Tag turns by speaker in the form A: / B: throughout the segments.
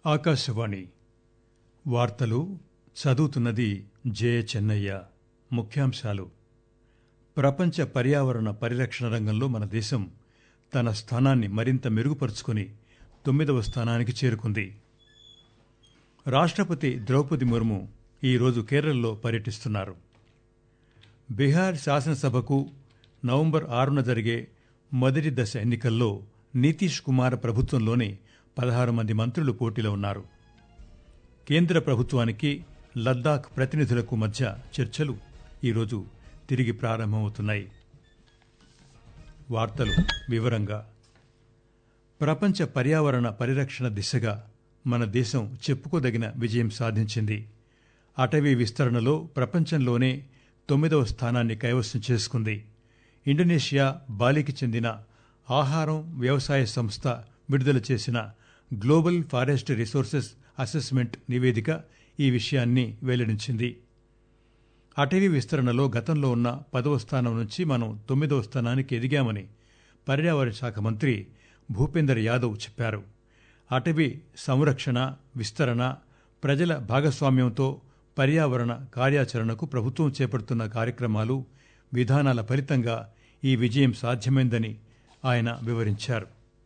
A: ఆకాశవాణి వార్తలు చదువుతున్నది జే చెన్నయ్య ముఖ్యాంశాలు ప్రపంచ పర్యావరణ పరిరక్షణ రంగంలో మన దేశం తన స్థానాన్ని మరింత మెరుగుపరుచుకుని తొమ్మిదవ స్థానానికి చేరుకుంది రాష్ట్రపతి ద్రౌపది ముర్ము ఈరోజు కేరళలో పర్యటిస్తున్నారు బీహార్ శాసనసభకు నవంబర్ ఆరున జరిగే మొదటి దశ ఎన్నికల్లో నితీష్ కుమార్ ప్రభుత్వంలోని పదహారు మంది మంత్రులు పోటీలో ఉన్నారు కేంద్ర ప్రభుత్వానికి లద్దాఖ్ ప్రతినిధులకు మధ్య చర్చలు ఈరోజు తిరిగి ప్రారంభమవుతున్నాయి వార్తలు వివరంగా ప్రపంచ పర్యావరణ పరిరక్షణ దిశగా మన దేశం చెప్పుకోదగిన విజయం సాధించింది అటవీ విస్తరణలో ప్రపంచంలోనే తొమ్మిదవ స్థానాన్ని కైవసం చేసుకుంది ఇండోనేషియా బాలికి చెందిన ఆహారం వ్యవసాయ సంస్థ విడుదల చేసిన గ్లోబల్ ఫారెస్ట్ రిసోర్సెస్ అసెస్మెంట్ నివేదిక ఈ విషయాన్ని వెల్లడించింది అటవీ విస్తరణలో గతంలో ఉన్న పదవ స్థానం నుంచి మనం తొమ్మిదవ స్థానానికి ఎదిగామని పర్యావరణ శాఖ మంత్రి భూపేందర్ యాదవ్ చెప్పారు అటవీ సంరక్షణ విస్తరణ ప్రజల భాగస్వామ్యంతో పర్యావరణ కార్యాచరణకు ప్రభుత్వం చేపడుతున్న కార్యక్రమాలు విధానాల ఫలితంగా ఈ విజయం సాధ్యమైందని ఆయన వివరించారు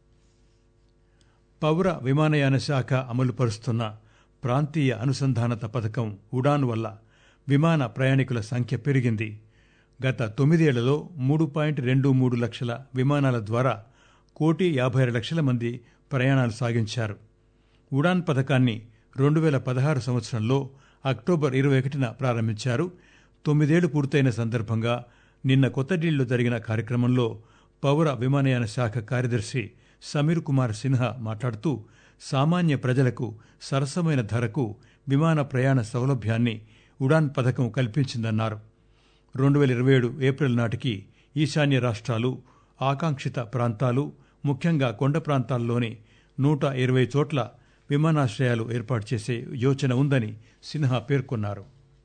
A: పౌర విమానయాన శాఖ అమలు పరుస్తున్న ప్రాంతీయ అనుసంధానత పథకం ఉడాన్ వల్ల విమాన ప్రయాణికుల సంఖ్య పెరిగింది గత తొమ్మిదేళ్లలో మూడు పాయింట్ రెండు మూడు లక్షల విమానాల ద్వారా కోటి యాభై ఆరు లక్షల మంది ప్రయాణాలు సాగించారు ఉడాన్ పథకాన్ని రెండు వేల పదహారు సంవత్సరంలో అక్టోబర్ ఇరవై ఒకటిన ప్రారంభించారు తొమ్మిదేళ్లు పూర్తయిన సందర్భంగా నిన్న కొత్తఢిల్లీలో జరిగిన కార్యక్రమంలో పౌర విమానయాన శాఖ కార్యదర్శి సమీర్ కుమార్ సిన్హా మాట్లాడుతూ సామాన్య ప్రజలకు సరసమైన ధరకు విమాన ప్రయాణ సౌలభ్యాన్ని ఉడాన్ పథకం కల్పించిందన్నారు రెండు వేల ఇరవై ఏడు ఏప్రిల్ నాటికి ఈశాన్య రాష్ట్రాలు ఆకాంక్షిత ప్రాంతాలు ముఖ్యంగా కొండ ప్రాంతాల్లోని నూట ఇరవై చోట్ల విమానాశ్రయాలు ఏర్పాటు చేసే యోచన ఉందని సిన్హా పేర్కొన్నారు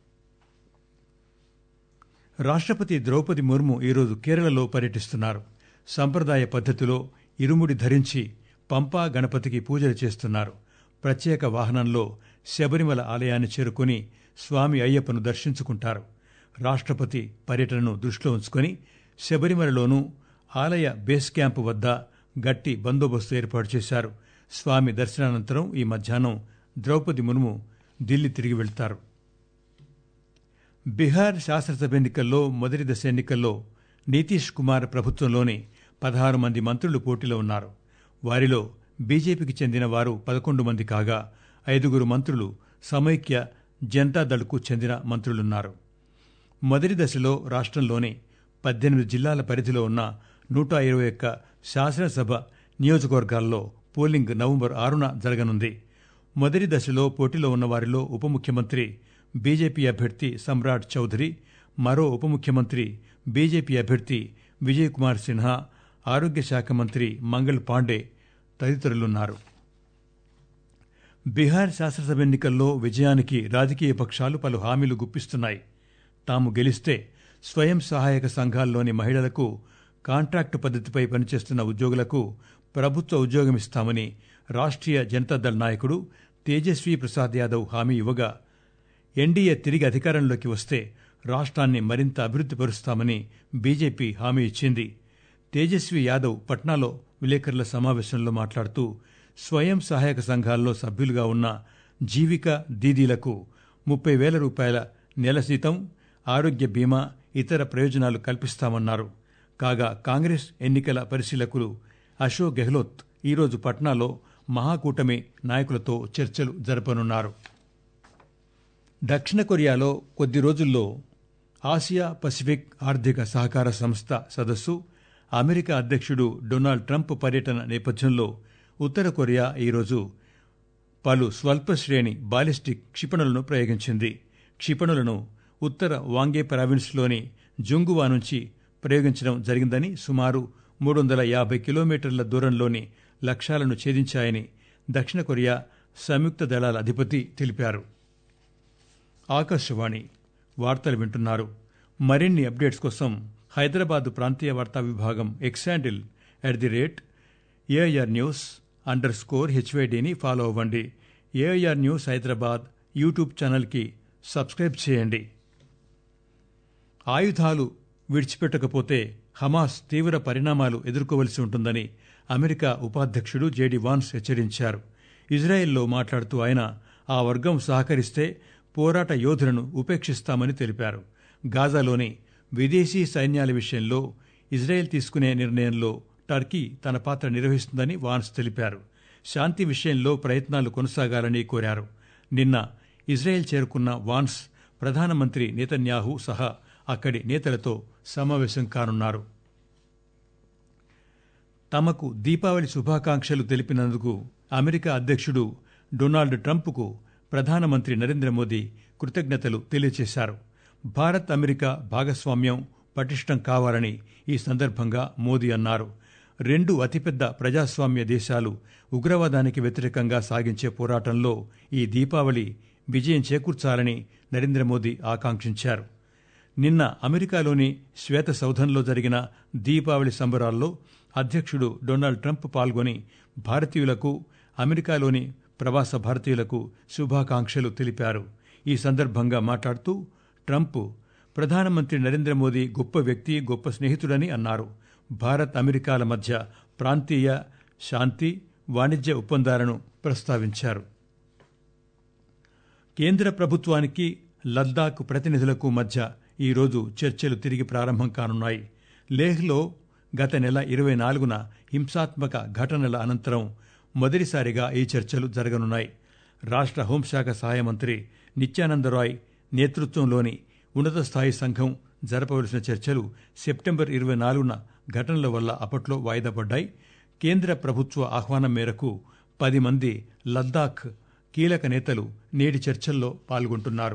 A: రాష్ట్రపతి ద్రౌపది ముర్ము ఈరోజు కేరళలో పర్యటిస్తున్నారు సంప్రదాయ పద్ధతిలో ఇరుముడి ధరించి పంపా గణపతికి పూజలు చేస్తున్నారు ప్రత్యేక వాహనంలో శబరిమల ఆలయాన్ని చేరుకుని స్వామి అయ్యప్పను దర్శించుకుంటారు రాష్ట్రపతి పర్యటనను దృష్టిలో ఉంచుకొని శబరిమలలోనూ ఆలయ బేస్ క్యాంపు వద్ద గట్టి బందోబస్తు ఏర్పాటు చేశారు స్వామి దర్శనానంతరం ఈ మధ్యాహ్నం ద్రౌపది ముర్ము ఢిల్లీ తిరిగి వెళ్తారు బీహార్ శాసనసభ ఎన్నికల్లో మొదటి దశ ఎన్నికల్లో నితీష్ కుమార్ ప్రభుత్వంలోని పదహారు మంది మంత్రులు పోటీలో ఉన్నారు వారిలో బీజేపీకి చెందిన వారు పదకొండు మంది కాగా ఐదుగురు మంత్రులు సమైక్య జనతాదళ్కు చెందిన మంత్రులున్నారు మొదటి దశలో రాష్ట్రంలోని పద్దెనిమిది జిల్లాల పరిధిలో ఉన్న నూట ఇరవై ఒక్క శాసనసభ నియోజకవర్గాల్లో పోలింగ్ నవంబర్ ఆరున జరగనుంది మొదటి దశలో పోటీలో ఉన్న వారిలో ఉప ముఖ్యమంత్రి బీజేపీ అభ్యర్థి సమ్రాట్ చౌదరి మరో ఉప ముఖ్యమంత్రి బీజేపీ అభ్యర్థి విజయ్ కుమార్ సిన్హా ఆరోగ్య శాఖ మంత్రి మంగళ్ పాండే తదితరులున్నారు బీహార్ శాసనసభ ఎన్నికల్లో విజయానికి రాజకీయ పక్షాలు పలు హామీలు గుప్పిస్తున్నాయి తాము గెలిస్తే స్వయం సహాయక సంఘాల్లోని మహిళలకు కాంట్రాక్టు పద్ధతిపై పనిచేస్తున్న ఉద్యోగులకు ప్రభుత్వ ఉద్యోగం ఇస్తామని రాష్ట్రీయ జనతాదళ్ నాయకుడు తేజస్వీ ప్రసాద్ యాదవ్ హామీ ఇవ్వగా ఎన్డీఏ తిరిగి అధికారంలోకి వస్తే రాష్ట్రాన్ని మరింత అభివృద్ధి పరుస్తామని బీజేపీ హామీ ఇచ్చింది తేజస్వీ యాదవ్ పట్నాలో విలేకరుల సమావేశంలో మాట్లాడుతూ స్వయం సహాయక సంఘాల్లో సభ్యులుగా ఉన్న జీవిక దీదీలకు ముప్పై వేల రూపాయల నెల జీతం ఆరోగ్య బీమా ఇతర ప్రయోజనాలు కల్పిస్తామన్నారు కాగా కాంగ్రెస్ ఎన్నికల పరిశీలకులు అశోక్ గెహ్లోత్ ఈరోజు పట్నాలో మహాకూటమి నాయకులతో చర్చలు జరపనున్నారు దక్షిణ కొరియాలో కొద్ది రోజుల్లో ఆసియా పసిఫిక్ ఆర్థిక సహకార సంస్థ సదస్సు అమెరికా అధ్యక్షుడు డొనాల్డ్ ట్రంప్ పర్యటన నేపథ్యంలో ఉత్తర కొరియా ఈరోజు పలు స్వల్ప శ్రేణి బాలిస్టిక్ క్షిపణులను ప్రయోగించింది క్షిపణులను ఉత్తర వాంగే ప్రావిన్స్లోని జుంగువా నుంచి ప్రయోగించడం జరిగిందని సుమారు మూడు వందల యాభై కిలోమీటర్ల దూరంలోని లక్ష్యాలను ఛేదించాయని దక్షిణ కొరియా సంయుక్త దళాల అధిపతి తెలిపారు ఆకాశవాణి వార్తలు వింటున్నారు మరిన్ని అప్డేట్స్ కోసం హైదరాబాద్ ప్రాంతీయ వార్తా విభాగం X handle at the rate AIR news under score హెచ్వైడిని ఫాలో అవ్వండి ఏఐఆర్ న్యూస్ హైదరాబాద్ యూట్యూబ్ ఛానల్కి సబ్స్క్రైబ్ చేయండి ఆయుధాలు విడిచిపెట్టకపోతే హమాస్ తీవ్ర పరిణామాలు ఎదుర్కోవలసి ఉంటుందని అమెరికా ఉపాధ్యక్షుడు జేడి వాన్స్ హెచ్చరించారు ఇజ్రాయెల్లో మాట్లాడుతూ ఆయన ఆ వర్గం సహకరిస్తే పోరాట యోధులను ఉపేక్షిస్తామని తెలిపారు గాజాలోని విదేశీ సైన్యాల విషయంలో ఇజ్రాయెల్ తీసుకునే నిర్ణయంలో టర్కీ తన పాత్ర నిర్వహిస్తుందని వాన్స్ తెలిపారు శాంతి విషయంలో ప్రయత్నాలు కొనసాగాలని కోరారు నిన్న ఇజ్రాయెల్ చేరుకున్న వాన్స్ ప్రధానమంత్రి నేతన్యాహు సహా అక్కడి నేతలతో సమావేశం కానున్నారు తమకు దీపావళి శుభాకాంక్షలు తెలిపినందుకు అమెరికా అధ్యక్షుడు డొనాల్డ్ ట్రంప్కు ప్రధానమంత్రి నరేంద్ర మోదీ కృతజ్ఞతలు తెలియజేశారు భారత్ అమెరికా భాగస్వామ్యం పటిష్టం కావాలని ఈ సందర్భంగా మోదీ అన్నారు రెండు అతిపెద్ద ప్రజాస్వామ్య దేశాలు ఉగ్రవాదానికి వ్యతిరేకంగా సాగించే పోరాటంలో ఈ దీపావళి విజయం చేకూర్చాలని నరేంద్ర మోదీ ఆకాంక్షించారు నిన్న అమెరికాలోని శ్వేత సౌధంలో జరిగిన దీపావళి సంబరాల్లో అధ్యక్షుడు డొనాల్డ్ ట్రంప్ పాల్గొని భారతీయులకు అమెరికాలోని ప్రవాస భారతీయులకు శుభాకాంక్షలు తెలిపారు ఈ సందర్భంగా మాట్లాడుతూ ట్రంప్ ప్రధానమంత్రి నరేంద్ర మోదీ గొప్ప వ్యక్తి గొప్ప స్నేహితుడని అన్నారు భారత్ అమెరికాల మధ్య ప్రాంతీయ శాంతి వాణిజ్య ఒప్పందాలను ప్రస్తావించారు కేంద్ర ప్రభుత్వానికి లద్దాఖ్ ప్రతినిధులకు మధ్య ఈరోజు చర్చలు తిరిగి ప్రారంభం కానున్నాయి లేహ్లో గత నెల ఇరవై నాలుగున హింసాత్మక ఘటనల అనంతరం మొదటిసారిగా ఈ చర్చలు జరగనున్నాయి రాష్ట్ర హోంశాఖ సహాయ మంత్రి నిత్యానందరాయ్ నేతృత్వంలోని ఉన్నత స్థాయి సంఘం జరపవలసిన చర్చలు సెప్టెంబర్ ఇరవై నాలుగున ఘటనల వల్ల అప్పట్లో వాయిదా పడ్డాయి కేంద్ర ప్రభుత్వ ఆహ్వానం మేరకు పది మంది లద్దాఖ్ కీలక నేతలు నేటి చర్చల్లో పాల్గొంటున్నారు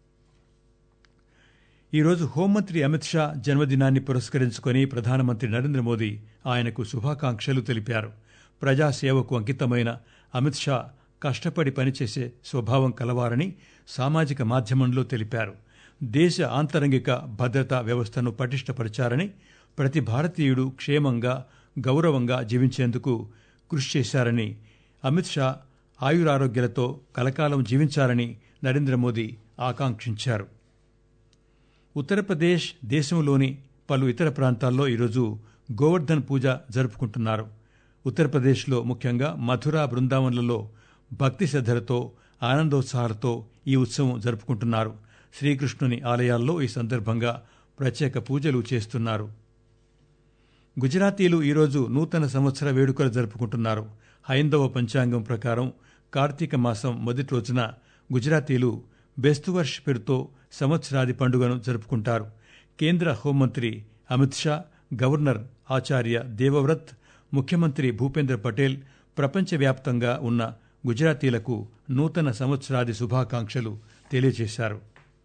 A: ఈరోజు హోంమంత్రి అమిత్ షా జన్మదినాన్ని పురస్కరించుకుని ప్రధానమంత్రి నరేంద్ర మోదీ ఆయనకు శుభాకాంక్షలు తెలిపారు ప్రజాసేవకు అంకితమైన అమిత్ షా కష్టపడి పనిచేసే స్వభావం కలవారని సామాజిక మాధ్యమంలో తెలిపారు దేశ ఆంతరంగిక భద్రతా వ్యవస్థను పటిష్టపరిచారని ప్రతి భారతీయుడు క్షేమంగా గౌరవంగా జీవించేందుకు కృషి చేశారని అమిత్ షా ఆయురారోగ్యాలతో కలకాలం జీవించాలని నరేంద్ర మోదీ ఆకాంక్షించారు ఉత్తరప్రదేశ్ దేశంలోని పలు ఇతర ప్రాంతాల్లో ఈరోజు గోవర్ధన్ పూజ జరుపుకుంటున్నారు ఉత్తరప్రదేశ్లో ముఖ్యంగా మథుర బృందావన్లలో భక్తి శ్రద్దలతో ఆనందోత్సాహాలతో ఈ ఉత్సవం జరుపుకుంటున్నారు శ్రీకృష్ణుని ఆలయాల్లో ఈ సందర్భంగా ప్రత్యేక పూజలు చేస్తున్నారు గుజరాతీలు ఈరోజు నూతన సంవత్సర వేడుకలు జరుపుకుంటున్నారు హైందవ పంచాంగం ప్రకారం కార్తీక మాసం మొదటి రోజున గుజరాతీలు బెస్తువర్ష్ పేరుతో సంవత్సరాది పండుగను జరుపుకుంటారు కేంద్ర హోంమంత్రి అమిత్ షా గవర్నర్ ఆచార్య దేవవ్రత్ ముఖ్యమంత్రి భూపేంద్ర పటేల్ ప్రపంచవ్యాప్తంగా ఉన్న గుజరాతీలకు నూతన సంవత్సరాది శుభాకాంక్షలు తెలియజేశారు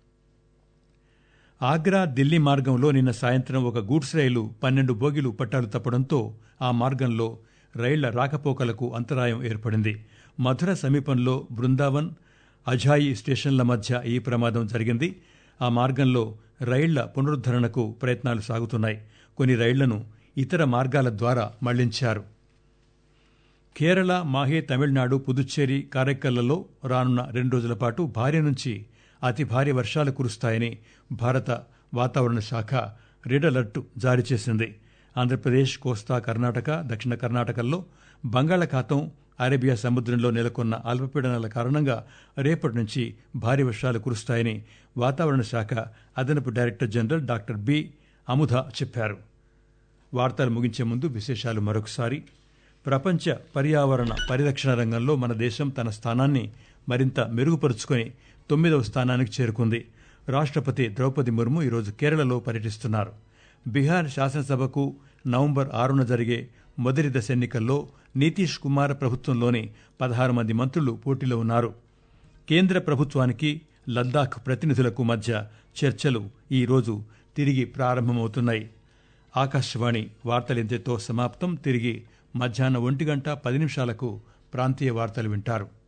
A: ఆగ్రా ఢిల్లీ మార్గంలో నిన్న సాయంత్రం ఒక గూడ్స్ రైలు పన్నెండు బోగిలు పట్టాలు తప్పడంతో ఆ మార్గంలో రైళ్ల రాకపోకలకు అంతరాయం ఏర్పడింది మధుర సమీపంలో బృందావన్ అజాయి స్టేషన్ల మధ్య ఈ ప్రమాదం జరిగింది ఆ మార్గంలో రైళ్ల పునరుద్దరణకు ప్రయత్నాలు సాగుతున్నాయి కొన్ని రైళ్లను ఇతర మార్గాల ద్వారా మళ్లించారు కేరళ మాహే తమిళనాడు పుదుచ్చేరి కారైక్కల్లో రానున్న రెండు రోజుల పాటు భారీ నుంచి అతి భారీ వర్షాలు కురుస్తాయని భారత వాతావరణ శాఖ రెడ్ అలర్ట్ జారీ చేసింది ఆంధ్రప్రదేశ్ కోస్తా కర్ణాటక దక్షిణ కర్ణాటకల్లో బంగాళాఖాతం అరేబియా సముద్రంలో నెలకొన్న అల్పపీడనాల కారణంగా రేపటి నుంచి భారీ వర్షాలు కురుస్తాయని వాతావరణ శాఖ అదనపు director general doctor B Amudha చెప్పారు వార్తలు ముగించే ముందు విశేషాలు మరొకసారి ప్రపంచ పర్యావరణ పరిరక్షణ రంగంలో మన దేశం తన స్థానాన్ని మరింత మెరుగుపరుచుకొని తొమ్మిదవ స్థానానికి చేరుకుంది రాష్ట్రపతి ద్రౌపది ముర్ము ఈరోజు కేరళలో పర్యటిస్తున్నారు బీహార్ శాసనసభకు నవంబర్ ఆరున జరిగే మొదటి దశ ఎన్నికల్లో నితీష్ కుమార్ ప్రభుత్వంలోని పదహారు మంది మంత్రులు పోటీలో ఉన్నారు కేంద్ర ప్రభుత్వానికి లద్దాఖ్ ప్రతినిధులకు మధ్య చర్చలు ఈ రోజు తిరిగి ప్రారంభమవుతున్నాయి ఆకాశవాణి వార్తలింతతో సమాప్తం తిరిగి మధ్యాహ్నం ఒంటి గంట పది నిమిషాలకు ప్రాంతీయ వార్తలు వింటారు